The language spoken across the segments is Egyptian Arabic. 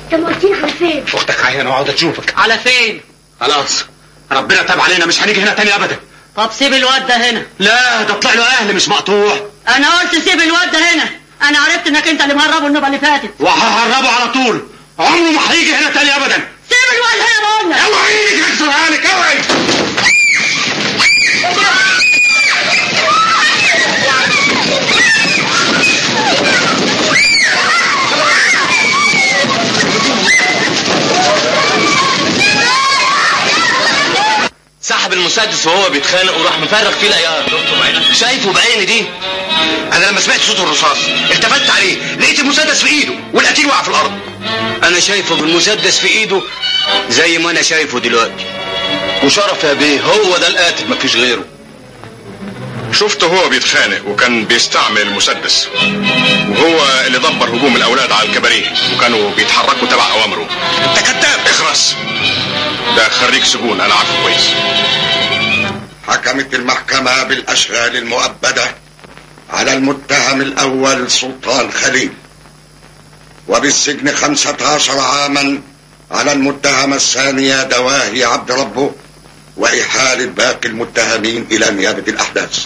انت مودينا على فين اختك عيانه وعاوزه تشوفك على فين خلاص ربنا تاب علينا مش هنيجي هنا تاني ابدا طب سيب الواد ده هنا لا ده طلع له اهل مش مقطوع انا قلت سيب الواد ده هنا انا عرفت انك انت اللي مهربه النوبه اللي فاتت وههربه على طول عمره ما هيجي هنا تاني ابدا سيب الواد هنا بقول لك اوعى ايدك اكسرها لك اوعي سحب المسدس وهو بيتخانق وراح مفرغ فيه العيار شايفه بعيني دي انا لما سمعت صوت الرصاص التفت عليه لقيت المسدس في ايده والقتيل وقع في الارض انا شايفه بالمسدس في ايده زي ما انا شايفه دلوقتي وشرف يا بيه هو ده القاتل مفيش غيره شفته هو بيتخانق وكان بيستعمل المسدس وهو اللي دبر هجوم الاولاد على الكباريه وكانوا بيتحركوا تبع اوامره انت كذاب اخرس ده خريج سجون انا عارفه كويس حكمت المحكمة بالأشغال المؤبدة على المتهم الأول سلطان خليل وبالسجن خمسة عشر عاما على المتهمة الثانية دواهي عبد ربه وإحالة باقي المتهمين إلى نيابة الأحداث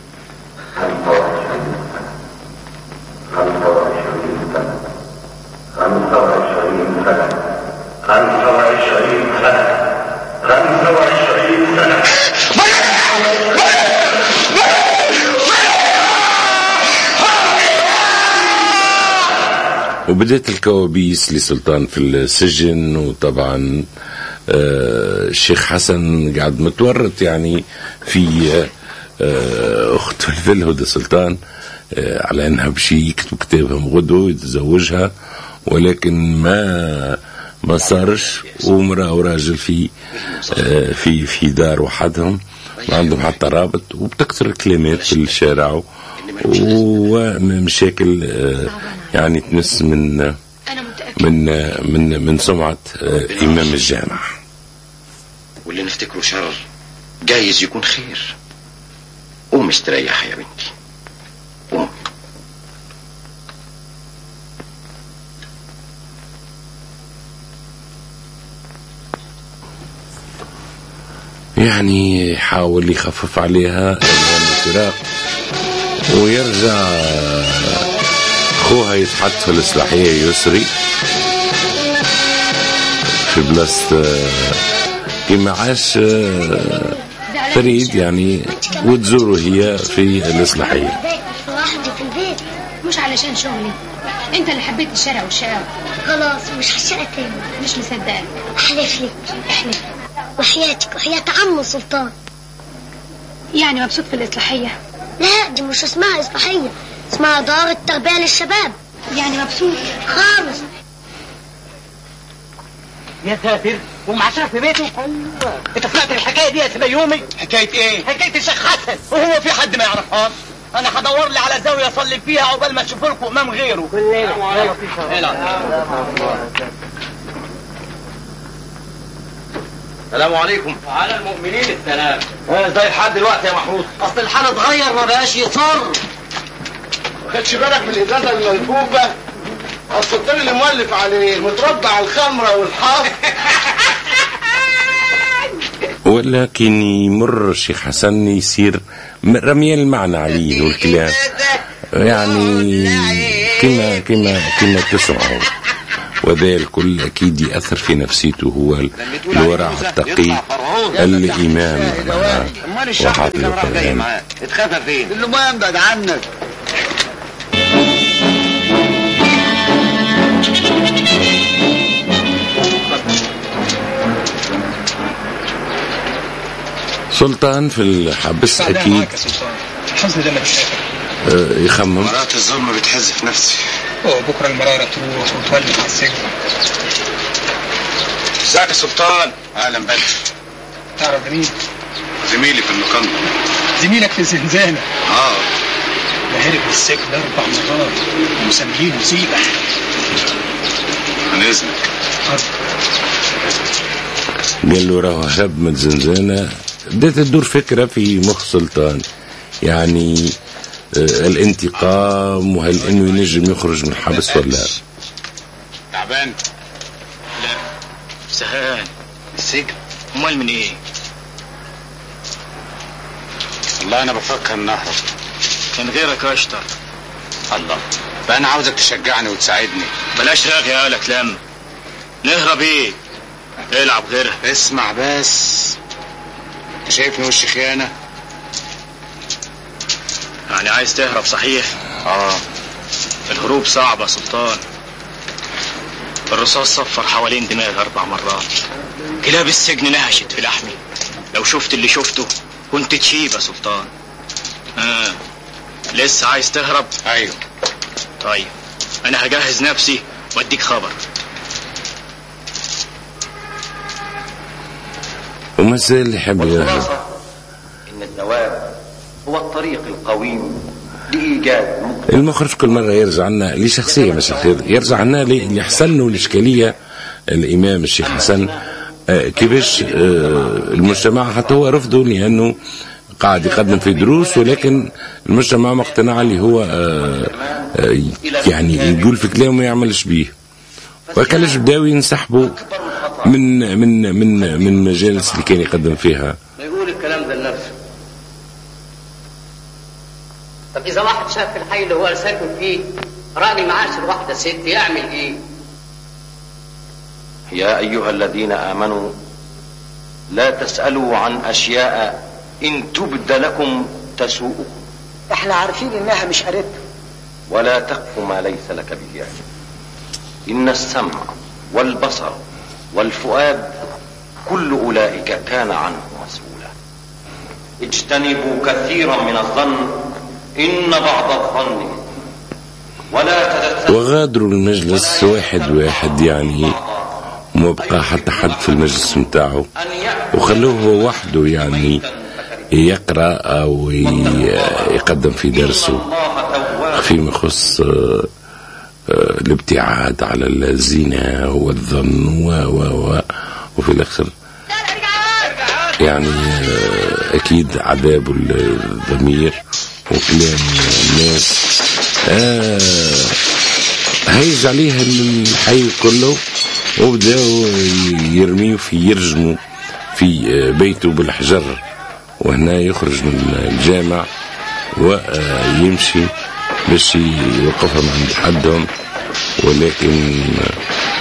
وبدأت الكوابيس لسلطان في السجن وطبعا آه، الشيخ حسن قاعد متورط يعني في آه، اخته الهدى سلطان آه، على انها بشي يكتب كتابهم غدو يتزوجها ولكن ما ما صارش ومرأة وراجل في آه، في في دار وحدهم ما عندهم حتى رابط وبتكثر الكلمات في الشارع ومشاكل آه، يعني تمس من انا متاكد من من من سمعة آه، إمام الجامع واللي نفتكره شر جايز يكون خير قوم استريح يا بنتي قوم يعني يحاول يخفف عليها ألوان الفراق ويرجع أخوها يتحط في الإصلاحية يسري في بلاصة كما عاش آه، فريد يعني وتزوره هي في الإصلاحية لوحدي في البيت مش علشان شغلي انت اللي حبيت الشارع والشقاوة خلاص مش هشقى تاني مش مصدقك احلف لك احلف وحياتك وحياة عم سلطان يعني مبسوط في الإصلاحية لا دي مش اسمها إصلاحية اسمها دار التربية للشباب يعني مبسوط خالص يا ساتر ومعشرة في بيته ايوه انت سمعت الحكايه دي يا سيدي يومي حكايه ايه حكايه الشيخ حسن وهو في حد ما يعرفهاش انا هدور لي على زاويه اصلي فيها عقبال ما تشوفوا لكم امام غيره كل ليله السلام عليكم على المؤمنين السلام زي الحال دلوقتي يا محمود اصل الحال اتغير ما بقاش يصر خدش بالك من الازازه الملفوفه السلطان اللي مولف عليه متربع على الخمره والحار ولكن يمر الشيخ حسن يصير م- رمي المعنى عليه والكلام يعني كما كما كما تسمعوا وذا الكل اكيد ياثر في نفسيته هو ال- الورع التقي الامام وحافظ القران اتخفى فين المهم بعد عنك سلطان في الحبس اكيد الحزن ده ما بيسافر آه، يخمم مرات الظلم بتحز في نفسي وبكره المرارة تروح وتولد على السجن ازيك يا سلطان اهلا بدر تعرف ده مين؟ زميلي في المقام زميلك في الزنزانة اه ده هرب من السجن أربع مرات ومسمينه سيبح عن اذنك قال له راه هب من زنزانة بدأت تدور فكرة في مخ سلطان يعني آه، الانتقام وهل انه ينجم يخرج من الحبس ولا لا تعبان لا سهان السجن امال من ايه والله انا بفكر نهرب من غيرك اشطر الله بقى انا عاوزك تشجعني وتساعدني بلاش رغي يا لك لم نهرب ايه العب غيرها اسمع بس انت شايفني وش خيانه يعني عايز تهرب صحيح اه الهروب صعب يا سلطان الرصاص صفر حوالين دماغي اربع مرات كلاب السجن نهشت في لحمي لو شفت اللي شفته كنت تشيب يا سلطان آه. لسه عايز تهرب ايوه طيب انا هجهز نفسي واديك خبر وما زال يحب يهرب والخلاصة إن الدوام هو الطريق القويم لإيجاد مجتمع المخرج كل مرة يرجع لنا لشخصية مش الخير يرجع لنا ل- لحسن له الإشكالية الإمام الشيخ حسن آه، كيفاش آه، المجتمع حتى هو رفضه لأنه قاعد يقدم في دروس ولكن المجتمع ما اقتنع اللي هو آه، آه، يعني يقول في كلام ما يعملش بيه وكلاش بداوا ينسحبوا من من من من المجالس اللي كان يقدم فيها ما يقول الكلام ده لنفسه طب اذا واحد شاف في الحي اللي هو ساكن فيه راجل معاشر واحده ست يعمل ايه؟ يا أيها الذين آمنوا لا تسألوا عن أشياء إن تبد لكم تسوءكم احنا عارفين انها مش قريبته ولا تقف ما ليس لك به علم إن السمع والبصر والفؤاد كل أولئك كان عنه مسؤولا اجتنبوا كثيرا من الظن إن بعض الظن ولا تتسلوا وغادروا المجلس واحد واحد يعني وما بقى حتى حد في المجلس متاعه وخلوه هو وحده يعني يقرا او ي- يقدم في درسه فيما يخص آه، آه، الابتعاد على الزنا والظن و و و وفي الاخر يعني آه، اكيد عذاب الضمير وكلام الناس آه هيج عليها الحي كله وبداوا يرميوا في يرجموا في آه، بيته بالحجر وهنا يخرج من الجامع ويمشي باش يوقفهم عند حدهم ولكن